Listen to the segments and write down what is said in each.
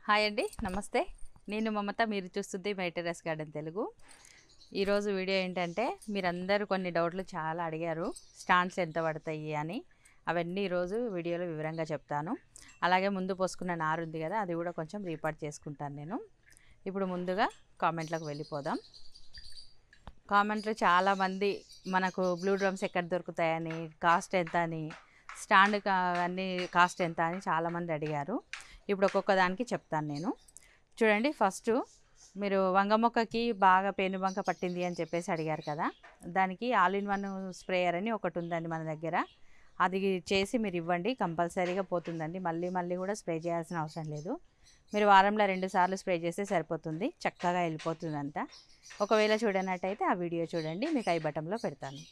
hi అండి నమస్తే నేను మమత మీరు చూస్తుంది మై టెర్రస్ గార్డెన్ తెలుగు ఈరోజు వీడియో ఏంటంటే మీరందరూ కొన్ని డౌట్లు చాలా అడిగారు స్టాండ్స్ ఎంత పడతాయి అని అవన్నీ ఈరోజు వీడియోలో వివరంగా చెప్తాను అలాగే ముందు పోసుకున్న నారు ఉంది కదా అది కూడా కొంచెం రీపార్ట్ చేసుకుంటాను నేను ఇప్పుడు ముందుగా కామెంట్లకు వెళ్ళిపోదాం కామెంట్లు చాలామంది మనకు బ్లూ డ్రమ్స్ ఎక్కడ దొరుకుతాయని కాస్ట్ ఎంత అని స్టాండ్ కా- అన్ని కాస్ట్ ఎంత అని చాలామంది అడిగారు ఇప్పుడు ఒక్కొక్క దానికి చెప్తాను నేను చూడండి ఫస్ట్ మీరు వంగ మొక్కకి బాగా పేనుబంక పట్టింది అని చెప్పేసి అడిగారు కదా దానికి ఆల్ ఇన్ వన్ స్ప్రేయర్ అని ఒకటి ఉందండి మన దగ్గర అది చేసి మీరు ఇవ్వండి కంపల్సరీగా పోతుందండి మళ్ళీ మళ్ళీ కూడా స్ప్రే చేయాల్సిన అవసరం లేదు మీరు వారంలో రెండు సార్లు స్ప్రే చేస్తే సరిపోతుంది చక్కగా వెళ్ళిపోతుందంట ఒకవేళ చూడనట్టయితే ఆ వీడియో చూడండి మీకు ఐ బటన్లో పెడతాను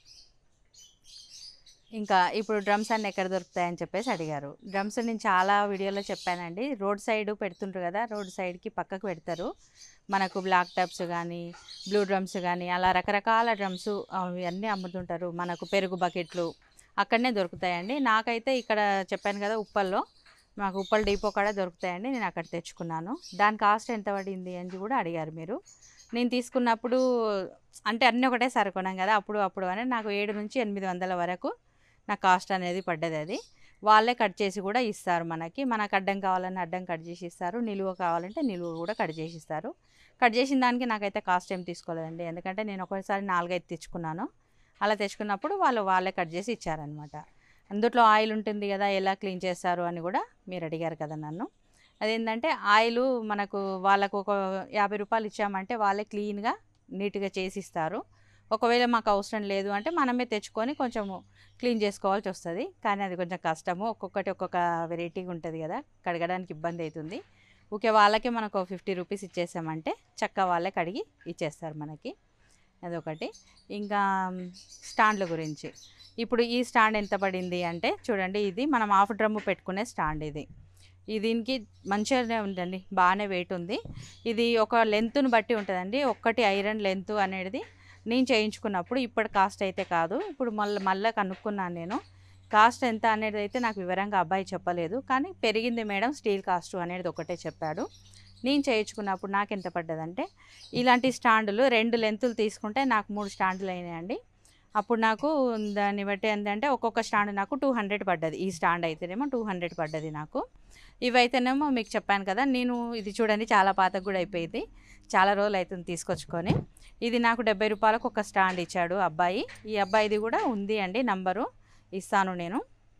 ఇంకా ఇప్పుడు డ్రమ్స్ అన్నీ ఎక్కడ దొరుకుతాయని చెప్పేసి అడిగారు డ్రమ్స్ నేను చాలా వీడియోలో చెప్పానండి రోడ్ సైడ్ పెడుతుంటారు కదా రోడ్ సైడ్కి పక్కకు పెడతారు మనకు బ్లాక్ టబ్స్ కానీ బ్లూ డ్రమ్స్ కానీ అలా రకరకాల డ్రమ్స్ అవి అన్నీ అమ్ముతుంటారు మనకు పెరుగు బకెట్లు అక్కడనే దొరుకుతాయండి నాకైతే ఇక్కడ చెప్పాను కదా ఉప్పల్లో మాకు ఉప్పల్ డిపో కాడ దొరుకుతాయండి నేను అక్కడ తెచ్చుకున్నాను దాని కాస్ట్ ఎంత పడింది అని కూడా అడిగారు మీరు నేను తీసుకున్నప్పుడు అంటే అన్నీ ఒకటేసారి కొన్నాం కదా అప్పుడు అప్పుడు అని నాకు ఏడు నుంచి ఎనిమిది వందల వరకు నా కాస్ట్ అనేది పడ్డది అది వాళ్ళే కట్ చేసి కూడా ఇస్తారు మనకి మనకు అడ్డం కావాలని అడ్డం కట్ చేసి ఇస్తారు నిలువ కావాలంటే నిలువ కూడా కట్ చేసి ఇస్తారు కట్ చేసిన దానికి నాకైతే కాస్ట్ ఏం తీసుకోలేదండి ఎందుకంటే నేను ఒకసారి నాలుగైదు తెచ్చుకున్నాను అలా తెచ్చుకున్నప్పుడు వాళ్ళు వాళ్ళే కట్ చేసి ఇచ్చారనమాట అందులో ఆయిల్ ఉంటుంది కదా ఎలా క్లీన్ చేస్తారు అని కూడా మీరు అడిగారు కదా నన్ను అదేంటంటే ఆయిల్ మనకు వాళ్ళకు ఒక యాభై రూపాయలు ఇచ్చామంటే వాళ్ళే క్లీన్గా నీట్గా చేసి ఇస్తారు ఒకవేళ మాకు అవసరం లేదు అంటే మనమే తెచ్చుకొని కొంచెము క్లీన్ చేసుకోవాల్సి వస్తుంది కానీ అది కొంచెం కష్టము ఒక్కొక్కటి ఒక్కొక్క వెరైటీగా ఉంటుంది కదా కడగడానికి ఇబ్బంది అవుతుంది ఓకే వాళ్ళకే మనకు ఫిఫ్టీ రూపీస్ ఇచ్చేసామంటే చక్క వాళ్ళే కడిగి ఇచ్చేస్తారు మనకి అదొకటి ఇంకా స్టాండ్ల గురించి ఇప్పుడు ఈ స్టాండ్ ఎంత పడింది అంటే చూడండి ఇది మనం హాఫ్ డ్రమ్ము పెట్టుకునే స్టాండ్ ఇది ఈ దీనికి మంచిగానే ఉందండి బాగానే వెయిట్ ఉంది ఇది ఒక లెంత్ను బట్టి ఉంటుందండి ఒక్కటి ఐరన్ లెంత్ అనేది నేను చేయించుకున్నప్పుడు ఇప్పటి కాస్ట్ అయితే కాదు ఇప్పుడు మళ్ళీ మళ్ళీ కనుక్కున్నాను నేను కాస్ట్ ఎంత అనేది అయితే నాకు వివరంగా అబ్బాయి చెప్పలేదు కానీ పెరిగింది మేడం స్టీల్ కాస్ట్ అనేది ఒకటే చెప్పాడు నేను చేయించుకున్నప్పుడు నాకు ఎంత పడ్డదంటే ఇలాంటి స్టాండులు రెండు లెంతులు తీసుకుంటే నాకు మూడు స్టాండులు అయినాయండి అప్పుడు నాకు దాన్ని బట్టి ఏంటంటే ఒక్కొక్క స్టాండ్ నాకు టూ హండ్రెడ్ పడ్డది ఈ స్టాండ్ అయితేనేమో టూ హండ్రెడ్ పడ్డది నాకు ఇవైతేనేమో మీకు చెప్పాను కదా నేను ఇది చూడండి చాలా పాతకు కూడా అయిపోయింది చాలా రోజులు అవుతుంది తీసుకొచ్చుకొని ఇది నాకు డెబ్బై రూపాయలకు ఒక స్టాండ్ ఇచ్చాడు అబ్బాయి ఈ అబ్బాయిది కూడా ఉంది అండి నంబరు ఇస్తాను నేను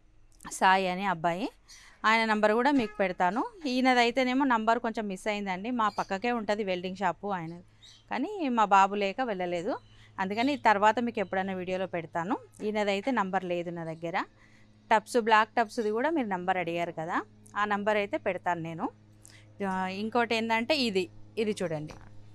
సాయి అని అబ్బాయి ఆయన నంబర్ కూడా మీకు పెడతాను ఈయనది అయితేనేమో నంబర్ కొంచెం మిస్ అయిందండి మా పక్కకే ఉంటుంది వెల్డింగ్ షాపు ఆయన కానీ మా బాబు లేక వెళ్ళలేదు అందుకని తర్వాత మీకు ఎప్పుడైనా వీడియోలో పెడతాను ఈయనది అయితే నంబర్ లేదు నా దగ్గర టబ్స్ బ్లాక్ టబ్స్ది కూడా మీరు నంబర్ అడిగారు కదా ఆ నంబర్ అయితే పెడతాను నేను ఆ, ఇంకోటి ఏంటంటే ఇది ఇది చూడండి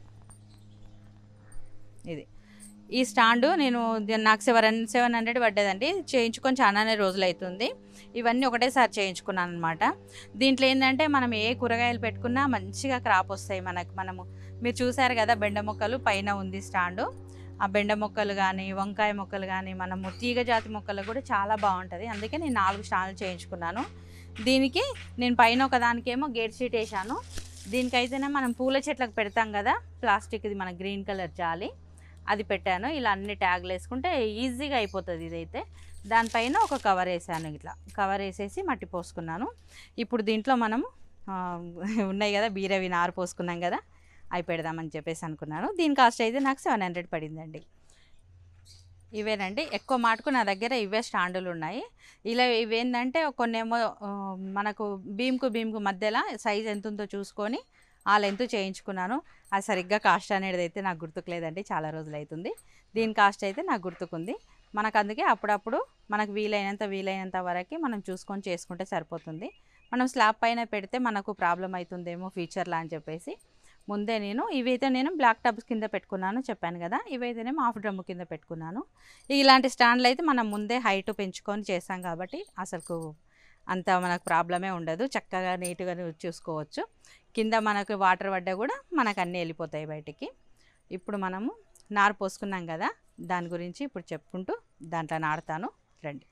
ఇది ఈ స్టాండు నేను ది- నాకు సెవెన్ సెవెన్ హండ్రెడ్ పడ్డదండి చేయించుకొని చాలానే రోజులు అవుతుంది ఇవన్నీ ఒకటేసారి చేయించుకున్నాను అనమాట దీంట్లో ఏంటంటే మనం ఏ కూరగాయలు పెట్టుకున్నా మంచిగా క్రాప్ వస్తాయి మనకు మనము మీరు చూసారు కదా బెండ మొక్కలు పైన ఉంది స్టాండు ఆ బెండ మొక్కలు కానీ వంకాయ మొక్కలు కానీ మనము తీగ జాతి మొక్కలు కూడా చాలా బాగుంటుంది అందుకే నేను నాలుగు స్టాండ్లు చేయించుకున్నాను దీనికి నేను పైన ఒక దానికేమో గేట్ షీట్ వేసాను దీనికైతేనే మనం పూల చెట్లకు పెడతాం కదా ప్లాస్టిక్ది మన గ్రీన్ కలర్ జాలి అది పెట్టాను ఇలా అన్ని ట్యాగ్లు వేసుకుంటే ఈజీగా అయిపోతుంది ఇదైతే దానిపైన ఒక కవర్ వేసాను ఇట్లా కవర్ వేసేసి మట్టి పోసుకున్నాను ఇప్పుడు దీంట్లో మనము ఆ, ఉన్నాయి కదా బీరవి నారు పోసుకున్నాం కదా అవి పెడదామని చెప్పేసి అనుకున్నాను దీని కాస్ట్ అయితే నాకు సెవెన్ హండ్రెడ్ పడిందండి ఇవేనండి ఎక్కువ మాటకు నా దగ్గర ఇవే స్టాండులు ఉన్నాయి ఇలా ఇవేంటంటే కొన్నేమో ఆ, మనకు బీమ్కు బీమ్కు మధ్యలో సైజ్ ఎంత ఉందో చూసుకొని ఆ లెంత్ చేయించుకున్నాను అది సరిగ్గా కాస్ట్ అనేది అయితే నాకు గుర్తుకులేదండి చాలా రోజులు అవుతుంది దీని కాస్ట్ అయితే నాకు గుర్తుకుంది మనకు అందుకే అప్పుడప్పుడు మనకు వీలైనంత వీలైనంత వరకు మనం చూసుకొని చేసుకుంటే సరిపోతుంది మనం స్లాబ్ పైన పెడితే మనకు ప్రాబ్లం అవుతుందేమో ఫ్యూచర్లో అని చెప్పేసి ముందే నేను ఇవైతే నేను బ్లాక్ టబ్స్ కింద పెట్టుకున్నాను చెప్పాను కదా ఇవైతేనేమో హాఫ్ డ్రమ్ కింద పెట్టుకున్నాను ఇలాంటి స్టాండ్లు అయితే మనం ముందే హైట్ పెంచుకొని చేస్తాం కాబట్టి అసలు అంత మనకు ప్రాబ్లమే ఉండదు చక్కగా నీట్గా చూసుకోవచ్చు కింద మనకు వాటర్ పడ్డా కూడా మనకు అన్నీ వెళ్ళిపోతాయి బయటికి ఇప్పుడు మనము నారు పోసుకున్నాం కదా దాని గురించి ఇప్పుడు చెప్పుకుంటూ దాంట్లో నాడతాను రండి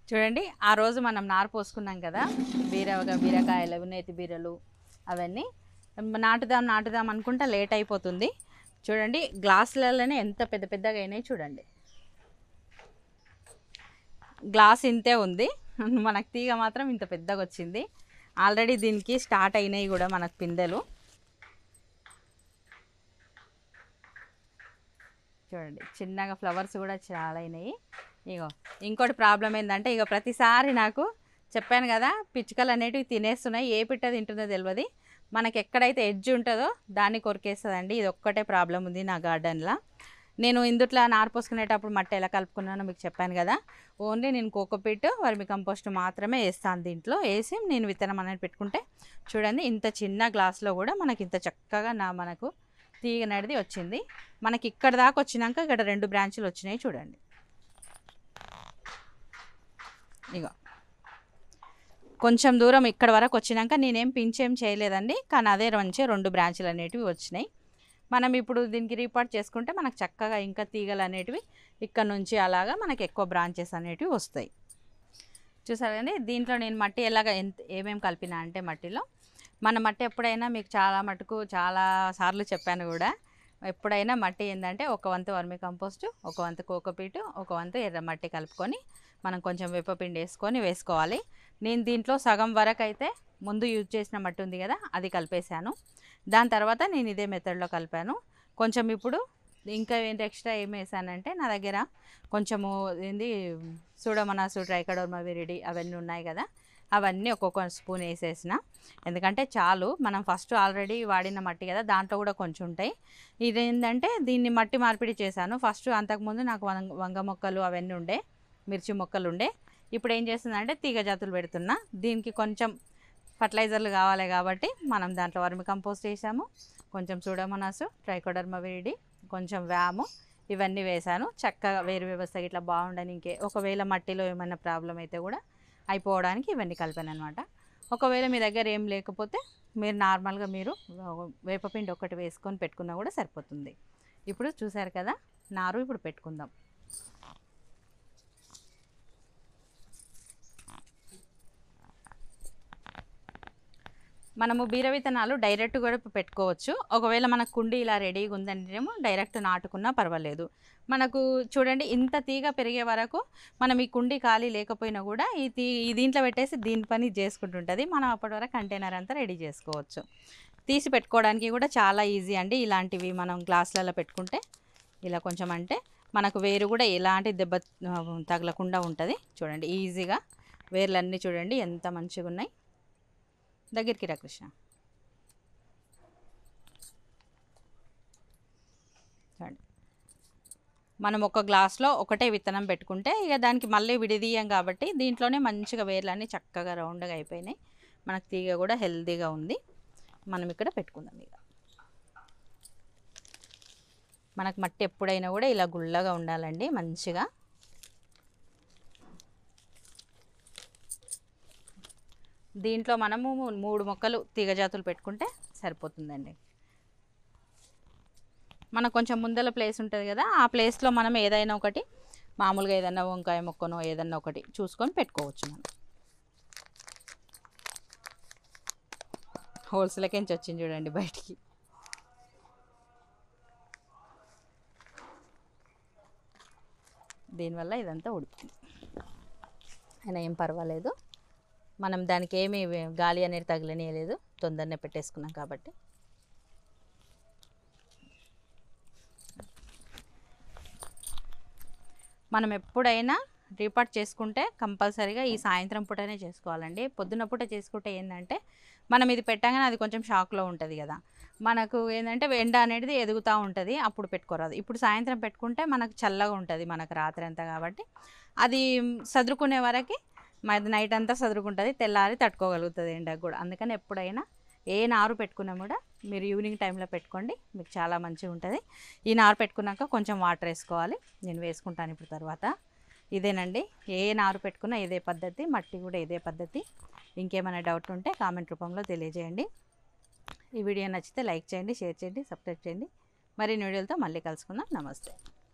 చూడండి ఆ రోజు మనం నారు పోసుకున్నాం కదా బీర బీరకాయలు నేతి బీరలు అవన్నీ నాటుదాం నాటుదాం అనుకుంటా లేట్ అయిపోతుంది చూడండి గ్లాసులలోనే ఎంత పెద్ద పెద్దగా అయినాయి చూడండి గ్లాస్ ఇంతే ఉంది మనకు తీగ మాత్రం ఇంత పెద్దగా వచ్చింది ఆల్రెడీ దీనికి స్టార్ట్ అయినాయి కూడా మనకు పిందెలు చూడండి చిన్నగా ఫ్లవర్స్ కూడా చాలా అయినాయి ఇగో ఇంకోటి ప్రాబ్లం ఏంటంటే ఇక ప్రతిసారి నాకు చెప్పాను కదా పిచ్చుకలు అనేటివి తినేస్తున్నాయి ఏ పిట్ట తింటుందో తెలియదు మనకి ఎక్కడైతే ఎడ్జ్ ఉంటుందో దాన్ని కొరికేస్తుందండి ఇది ఒక్కటే ప్రాబ్లం ఉంది నా గార్డెన్లో నేను ఇందుట్లో నారు పోసుకునేటప్పుడు మట్టి ఎలా కలుపుకున్నానో మీకు చెప్పాను కదా ఓన్లీ నేను కోకోపీట్ వర్మి కంపోస్ట్ మాత్రమే వేస్తాను దీంట్లో వేసి నేను విత్తనం అనేది పెట్టుకుంటే చూడండి ఇంత చిన్న గ్లాస్లో కూడా మనకి ఇంత చక్కగా నా మనకు తీగ నడిది వచ్చింది మనకి ఇక్కడ దాకా వచ్చినాక ఇక్కడ రెండు బ్రాంచులు వచ్చినాయి చూడండి ఇగో కొంచెం దూరం ఇక్కడ వరకు వచ్చినాక నేనేం పించేం చేయలేదండి కానీ అదే మంచి రెండు బ్రాంచులు అనేటివి వచ్చినాయి మనం ఇప్పుడు దీనికి రీపార్ట్ చేసుకుంటే మనకు చక్కగా ఇంకా తీగలు అనేటివి ఇక్కడ నుంచి అలాగా మనకి ఎక్కువ బ్రాంచెస్ అనేటివి వస్తాయి చూసారు కానీ దీంట్లో నేను మట్టి ఎలాగ ఎంత ఏమేమి కలిపినా అంటే మట్టిలో మన మట్టి ఎప్పుడైనా మీకు చాలా మటుకు చాలా సార్లు చెప్పాను కూడా ఎప్పుడైనా మట్టి ఏంటంటే ఒక వంతు వర్మి కంపోస్ట్ ఒక వంతు కోకోపీటు ఒక వంతు ఎర్ర మట్టి కలుపుకొని మనం కొంచెం వేపపిండి వేసుకొని వేసుకోవాలి నేను దీంట్లో సగం వరకు అయితే ముందు యూజ్ చేసిన మట్టి ఉంది కదా అది కలిపేశాను దాని తర్వాత నేను ఇదే మెథడ్లో కలిపాను కొంచెం ఇప్పుడు ఇంకా ఏంటి ఎక్స్ట్రా ఏం వేసానంటే నా దగ్గర కొంచెము ఏంది సూడమనాసు ట్రైకడోర్మా విరిడి అవన్నీ ఉన్నాయి కదా అవన్నీ ఒక్కొక్క స్పూన్ వేసేసిన ఎందుకంటే చాలు మనం ఫస్ట్ ఆల్రెడీ వాడిన మట్టి కదా దాంట్లో కూడా కొంచెం ఉంటాయి ఇది ఏంటంటే దీన్ని మట్టి మార్పిడి చేశాను ఫస్ట్ అంతకుముందు నాకు వంగ వంగ మొక్కలు అవన్నీ ఉండే మిర్చి మొక్కలు ఉండే ఇప్పుడు ఏం చేస్తుందంటే తీగ జాతులు పెడుతున్నా దీనికి కొంచెం ఫర్టిలైజర్లు కావాలి కాబట్టి మనం దాంట్లో వర్మి కంపోస్ట్ వేసాము కొంచెం సూడమనాసు ట్రైకోడర్మా వేడి కొంచెం వ్యాము ఇవన్నీ వేశాను చక్కగా వేరు వ్యవస్థ ఇట్లా బాగుండని ఇంకే ఒకవేళ మట్టిలో ఏమైనా ప్రాబ్లం అయితే కూడా అయిపోవడానికి ఇవన్నీ కలిపాను అనమాట ఒకవేళ మీ దగ్గర ఏం లేకపోతే మీరు నార్మల్గా మీరు వేపపిండి ఒకటి వేసుకొని పెట్టుకున్నా కూడా సరిపోతుంది ఇప్పుడు చూసారు కదా నారు ఇప్పుడు పెట్టుకుందాం మనము బీర విత్తనాలు డైరెక్ట్ కూడా పెట్టుకోవచ్చు ఒకవేళ మన కుండి ఇలా రెడీగా ఉందంటేనేమో డైరెక్ట్ నాటుకున్నా పర్వాలేదు మనకు చూడండి ఇంత తీగ పెరిగే వరకు మనం ఈ కుండి ఖాళీ లేకపోయినా కూడా ఈ తీ ఈ దీంట్లో పెట్టేసి దీని పని చేసుకుంటుంటుంది మనం అప్పటి వరకు కంటైనర్ అంతా రెడీ చేసుకోవచ్చు తీసి పెట్టుకోవడానికి కూడా చాలా ఈజీ అండి ఇలాంటివి మనం గ్లాసులలో పెట్టుకుంటే ఇలా కొంచెం అంటే మనకు వేరు కూడా ఎలాంటి దెబ్బ ఆ, తగలకుండా ఉంటుంది చూడండి ఈజీగా వేర్లన్నీ చూడండి ఎంత మంచిగా ఉన్నాయి దగ్గరికి రా కృష్ణ చూడండి మనం ఒక గ్లాస్లో ఒకటే విత్తనం పెట్టుకుంటే ఇక దానికి మళ్ళీ విడిదీయం కాబట్టి దీంట్లోనే మంచిగా వేర్లన్నీ చక్కగా రౌండ్గా అయిపోయినాయి మనకు తీగ కూడా హెల్తీగా ఉంది మనం ఇక్కడ పెట్టుకుందాం ఇక మనకు మట్టి ఎప్పుడైనా కూడా ఇలా గుల్లగా ఉండాలండి మంచిగా దీంట్లో మనము మూడు మొక్కలు తీగ జాతులు పెట్టుకుంటే సరిపోతుందండి మనకు కొంచెం ముందల ప్లేస్ ఉంటుంది కదా ఆ ప్లేస్లో మనం ఏదైనా ఒకటి మామూలుగా ఏదైనా వంకాయ మొక్కనో ఏదైనా ఒకటి చూసుకొని పెట్టుకోవచ్చు మనం హోల్సేల్కించి వచ్చింది చూడండి బయటికి దీనివల్ల ఇదంతా ఉడుకుతుంది అయినా ఏం పర్వాలేదు మనం దానికి ఏమీ గాలి అనేది తగిలనియలేదు తొందరనే పెట్టేసుకున్నాం కాబట్టి మనం ఎప్పుడైనా రీపార్ట్ చేసుకుంటే కంపల్సరీగా ఈ సాయంత్రం పూటనే చేసుకోవాలండి పొద్దున పూట చేసుకుంటే ఏంటంటే మనం ఇది పెట్టగానే అది కొంచెం షాక్లో ఉంటుంది కదా మనకు ఏంటంటే ఎండ అనేది ఎదుగుతూ ఉంటుంది అప్పుడు పెట్టుకోరాదు ఇప్పుడు సాయంత్రం పెట్టుకుంటే మనకు చల్లగా ఉంటుంది మనకు రాత్రి అంతా కాబట్టి అది సదురుకునే వరకు మరి నైట్ అంతా సదురుకుంటుంది తెల్లారి తట్టుకోగలుగుతుంది ఎండకు కూడా అందుకని ఎప్పుడైనా ఏ నారు పెట్టుకున్నా కూడా మీరు ఈవినింగ్ టైంలో పెట్టుకోండి మీకు చాలా మంచిగా ఉంటుంది ఈ నారు పెట్టుకున్నాక కొంచెం వాటర్ వేసుకోవాలి నేను వేసుకుంటాను ఇప్పుడు తర్వాత ఇదేనండి ఏ నారు పెట్టుకున్నా ఇదే పద్ధతి మట్టి కూడా ఇదే పద్ధతి ఇంకేమైనా డౌట్ ఉంటే కామెంట్ రూపంలో తెలియజేయండి ఈ వీడియో నచ్చితే లైక్ చేయండి షేర్ చేయండి సబ్స్క్రైబ్ చేయండి మరిన్ని వీడియోలతో మళ్ళీ కలుసుకుందాం నమస్తే